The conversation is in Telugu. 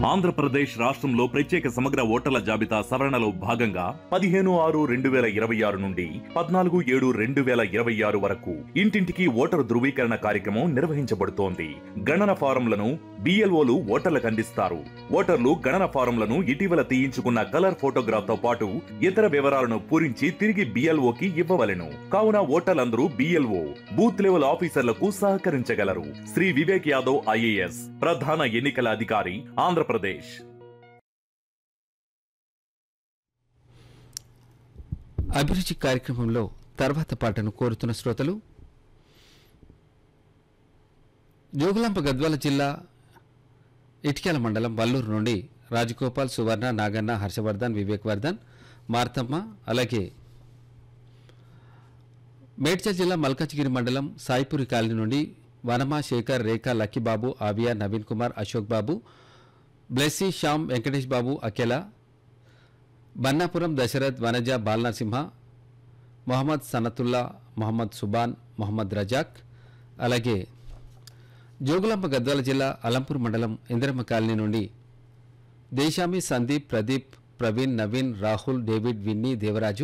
ఆంధ్రప్రదేశ్ రాష్ట్రంలో ప్రత్యేక సమగ్ర ఓటర్ల జాబితా సవరణలో భాగంగా పదిహేను ఆరు రెండు వేల ఇరవై ఆరు నుండి పద్నాలుగు ఏడు రెండు వేల ఇరవై ఆరు వరకు ఇంటింటికి ఓటరు ధృవీకరణ కార్యక్రమం నిర్వహించబడుతోంది గణన ఫారంలను బిఎల్ఓలు ఓటర్లకు అందిస్తారు ఓటర్లు గణన ఫారంలను ఇటీవల తీయించుకున్న కలర్ ఫోటోగ్రాఫ్ తో పాటు ఇతర వివరాలను పూరించి తిరిగి బిఎల్ఓకి ఇవ్వవలెను కావున ఓటర్లందరూ బిఎల్ఓ బూత్ లెవెల్ ఆఫీసర్లకు సహకరించగలరు శ్రీ వివేక్ యాదవ్ ఐఏఎస్ ప్రధాన ఎన్నికల అధికారి ఆంధ్రప్రదేశ్ అభిరుచి కార్యక్రమంలో తర్వాత పాటను కోరుతున్న శ్రోతలు జోగులాంప గద్వాల జిల్లా ఇటిక్యాల మండలం వల్లూరు నుండి రాజగోపాల్ సువర్ణ నాగన్న హర్షవర్ధన్ వివేక్ వర్ధన్ మార్తమ్మ అలాగే మేడ్చల్ జిల్లా మల్కాజ్గిరి మండలం సాయిపురి కాలనీ నుండి వనమా శేఖర్ రేఖ లక్కీబాబు ఆవియా నవీన్ కుమార్ అశోక్ బాబు బ్లెస్సీ శ్యామ్ వెంకటేష్ బాబు అకెలా బన్నాపురం దశరథ్ వనజ బాలనరసింహ మొహమ్మద్ సనతుల్లా మొహమ్మద్ సుబాన్ మొహమ్మద్ రజాక్ అలాగే జోగులాంబ గద్వాల జిల్లా అలంపూర్ మండలం ఇందిరమ్మ కాలనీ నుండి దేశామి సందీప్ ప్రదీప్ ప్రవీణ్ నవీన్ రాహుల్ డేవిడ్ విన్నీ దేవరాజు